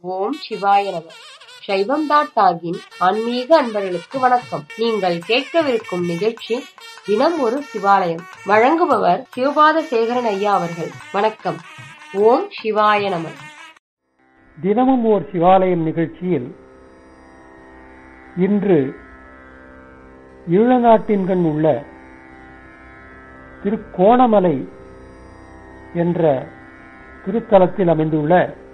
ஓம் சிவாய நம சைவம் டாட் டாகின் ஆன்மீக அன்பர்களுக்கு வணக்கம் நீங்கள் கேட்கவிருக்கும் நிகழ்ச்சி தினம் ஒரு சிவாலயம் வழங்குபவர் சிவபாத சேகரன் ஐயா அவர்கள் வணக்கம் ஓம் சிவாய நம தினமும் ஓர் சிவாலயம் நிகழ்ச்சியில் இன்று ஈழநாட்டின்கண் உள்ள திருக்கோணமலை என்ற திருத்தலத்தில் அமைந்துள்ள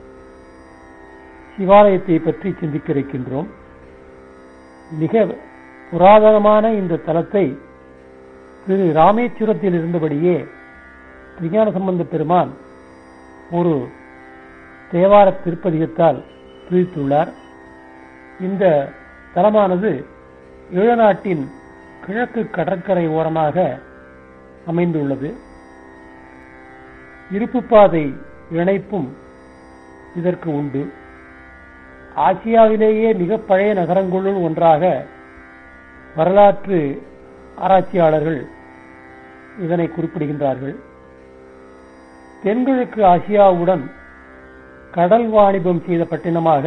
சிவாலயத்தை பற்றி சிந்திக்க இருக்கின்றோம் மிக புராதனமான இந்த தலத்தை திரு ராமேஸ்வரத்தில் இருந்தபடியே விஞ்ஞான சம்பந்த பெருமான் ஒரு தேவார திருப்பதிகத்தால் பிரித்துள்ளார் இந்த தலமானது ஈழநாட்டின் கிழக்கு கடற்கரை ஓரமாக அமைந்துள்ளது இருப்பு பாதை இணைப்பும் இதற்கு உண்டு ஆசியாவிலேயே மிக பழைய நகரங்களுள் ஒன்றாக வரலாற்று ஆராய்ச்சியாளர்கள் இதனை குறிப்பிடுகின்றார்கள் தென்கிழக்கு ஆசியாவுடன் கடல் வாணிபம் செய்த பட்டினமாக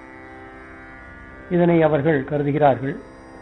இதனை அவர்கள் கருதுகிறார்கள்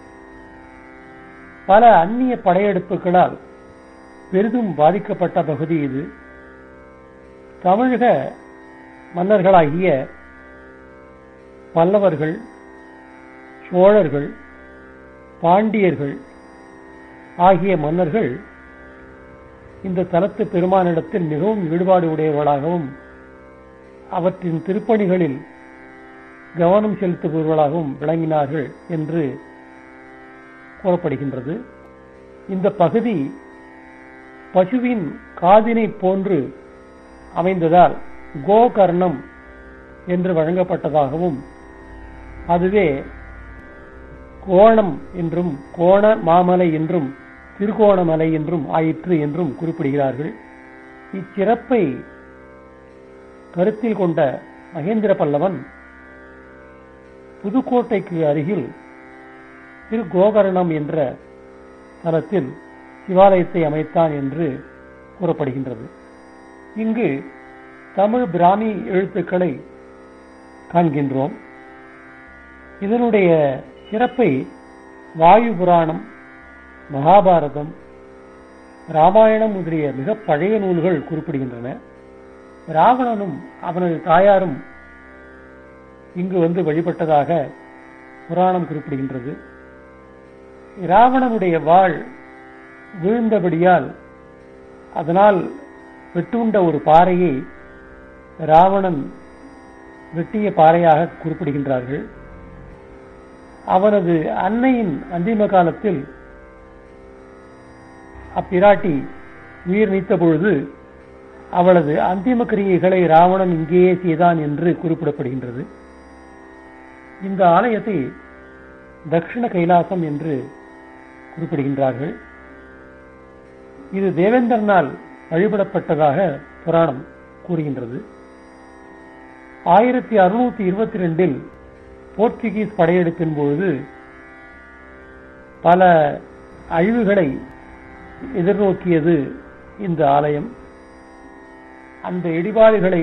பல அந்நிய படையெடுப்புகளால் பெரிதும் பாதிக்கப்பட்ட பகுதி இது தமிழக மன்னர்களாகிய பல்லவர்கள் சோழர்கள் பாண்டியர்கள் ஆகிய மன்னர்கள் இந்த தலத்து பெருமானிடத்தில் மிகவும் ஈடுபாடு உடையவர்களாகவும் அவற்றின் திருப்பணிகளில் கவனம் செலுத்துபவர்களாகவும் விளங்கினார்கள் என்று கூறப்படுகின்றது இந்த பகுதி பசுவின் காதினை போன்று அமைந்ததால் கோகர்ணம் என்று வழங்கப்பட்டதாகவும் அதுவே கோணம் என்றும் கோண மாமலை என்றும் திருகோணமலை என்றும் ஆயிற்று என்றும் குறிப்பிடுகிறார்கள் இச்சிறப்பை கருத்தில் கொண்ட மகேந்திர பல்லவன் புதுக்கோட்டைக்கு அருகில் திரு கோகர்ணம் என்ற தலத்தில் சிவாலயத்தை அமைத்தான் என்று கூறப்படுகின்றது இங்கு தமிழ் பிராமி எழுத்துக்களை காண்கின்றோம் இதனுடைய சிறப்பை வாயு புராணம் மகாபாரதம் ராமாயணம் முதலிய மிக பழைய நூல்கள் குறிப்பிடுகின்றன ராவணனும் அவனது தாயாரும் இங்கு வந்து வழிபட்டதாக புராணம் குறிப்பிடுகின்றது ராவணனுடைய வாழ் வீழ்ந்தபடியால் அதனால் வெட்டுண்ட ஒரு பாறையை ராவணன் வெட்டிய பாறையாக குறிப்பிடுகின்றார்கள் அவனது அன்னையின் அந்திம காலத்தில் அப்பிராட்டி உயிர் நீத்த பொழுது அவளது அந்திம கிரியைகளை ராவணன் இங்கேயே செய்தான் என்று குறிப்பிடப்படுகின்றது இந்த ஆலயத்தை தக்ஷிண கைலாசம் என்று குறிப்பிடுகின்றார்கள் இது தேவேந்திரனால் வழிபடப்பட்டதாக புராணம் கூறுகின்றது ஆயிரத்தி அறுநூத்தி இருபத்தி ரெண்டில் போர்ச்சுகீஸ் படையெடுப்பின் பொழுது பல அழிவுகளை எதிர்நோக்கியது இந்த ஆலயம் அந்த இடிபாடுகளை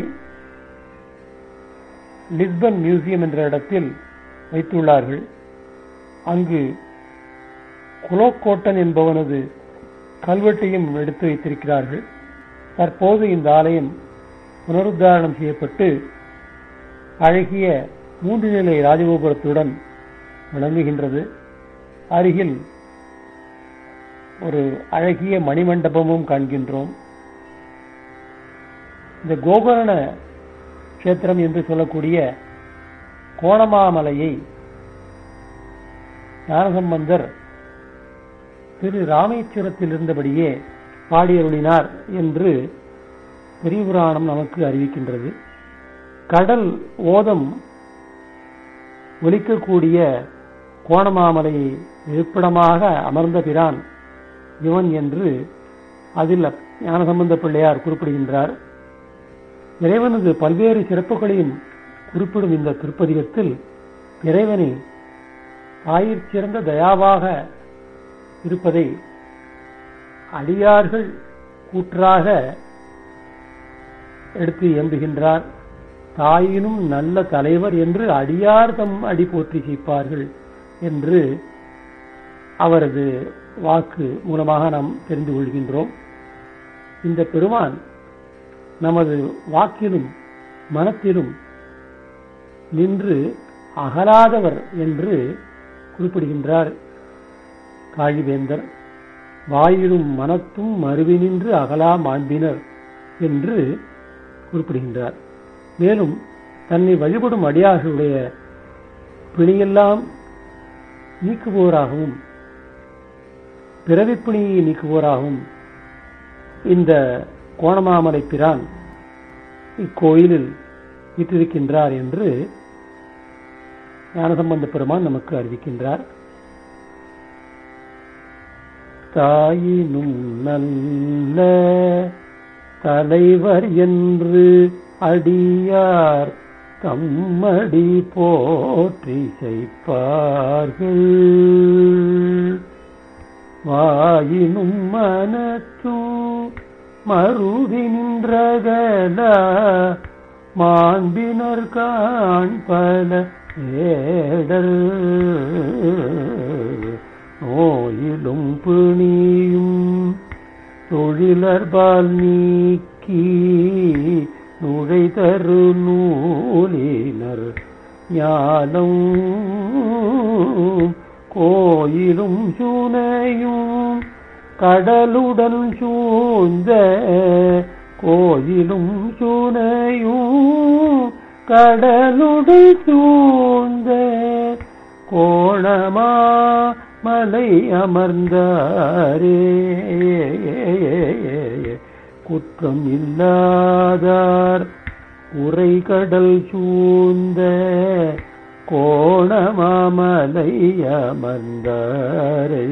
லிஸ்பன் மியூசியம் என்ற இடத்தில் வைத்துள்ளார்கள் அங்கு குலோக்கோட்டன் என்பவனது கல்வெட்டையும் எடுத்து வைத்திருக்கிறார்கள் தற்போது இந்த ஆலயம் புனருத்தாரணம் செய்யப்பட்டு அழகிய மூன்று நிலை ராஜகோபுரத்துடன் விளங்குகின்றது அருகில் ஒரு அழகிய மணிமண்டபமும் காண்கின்றோம் இந்த கோகர்ண கஷேத்திரம் என்று சொல்லக்கூடிய கோணமாமலையை ஞானசம்பந்தர் திரு ராமேஸ்வரத்தில் இருந்தபடியே பாடியருளினார் என்று பெரிய புராணம் நமக்கு அறிவிக்கின்றது கடல் ஓதம் ஒலிக்கக்கூடிய கோணமாமலையை இருப்பிடமாக அமர்ந்த பிரான் இவன் என்று அதில் ஞானசம்பந்த பிள்ளையார் குறிப்பிடுகின்றார் இறைவனது பல்வேறு சிறப்புகளையும் குறிப்பிடும் இந்த திருப்பதிகத்தில் இறைவனை ஆயிற் சிறந்த தயாவாக இருப்பதை அடியார்கள் கூற்றாக எடுத்து இயம்புகின்றார் தாயினும் நல்ல தலைவர் என்று அடியார் தம் அடி போற்றி செய்ப்பார்கள் என்று அவரது வாக்கு மூலமாக நாம் தெரிந்து கொள்கின்றோம் இந்த பெருமான் நமது வாக்கிலும் மனத்திலும் நின்று அகலாதவர் என்று குறிப்பிடுகின்றார் காழிவேந்தர் வாயிலும் மனத்தும் மறுவி நின்று அகலா மாண்பினர் என்று குறிப்பிடுகின்றார் மேலும் தன்னை வழிபடும் அடியார்களுடைய பிணியெல்லாம் நீக்குவோராகவும் பிறவிப்பிணியை நீக்குவோராகவும் இந்த கோணமாமலை பிரான் இக்கோயிலில் வீற்றிருக்கின்றார் என்று ஞானசம்பந்த பெருமான் நமக்கு அறிவிக்கின்றார் தாயினும் நல்ல தலைவர் என்று அடியார் தம்மடி போற்றி செய்ப்பார்கள் வாயினும் மனத்தும் மருதி நின்றகல மாண்பினர் காண்பல ஏடல் நோயிலும் பிணியும் தொழிலர்பால் நீக்கி நுழை தரு நூலினர் ஞானம் கோயிலும் சுனையும் கடலுடன் சூழ்ந்த கோயிலும் சுனையும் கடலுடன் சூழ்ந்த கோணமா மலை அமர்ந்தாரே குற்றம் இல்லாதார் உரை கடல் சூழ்ந்த கோணமாமலை அமர்ந்தாரை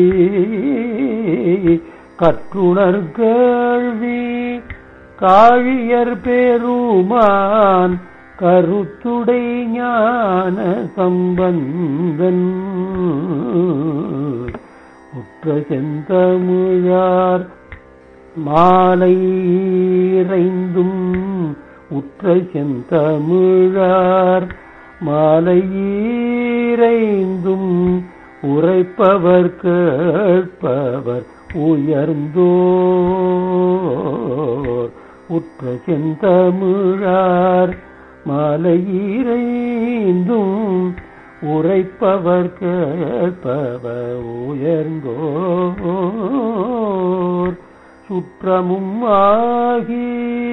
கற்றுணர் கேள்வி காழியர் பெருமான் கருத்துடை ஞான சம்பந்தன் உற்ற செந்தமிழார் மாலை இறைந்தும் உற்ற செந்தமிழார் மாலையீரைந்தும் உரைப்பவர் கேட்பவர் உயர்ந்தோர் உற்ற செந்தமிழார் மாலையீரைந்தும் உரைப்பவர் கேட்பவர் உயர்ந்தோர் சுற்றமும் ஆகி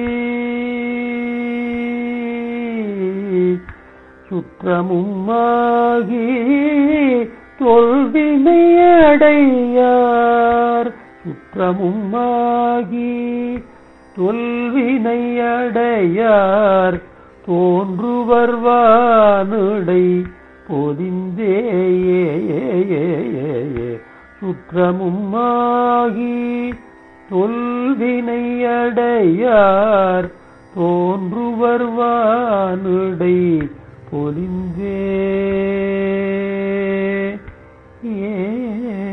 சுற்றமும் ஆகி தொல்வினையடையார் சுற்றமும் ஆகி தொல்வினையடையார் தோன்றுவர் வானுடை பொதிந்தேயே சுற்றமும் ஆகி தொல்வினையடையார் தோன்றுவர் வானுடை பொலிந்தே ஏ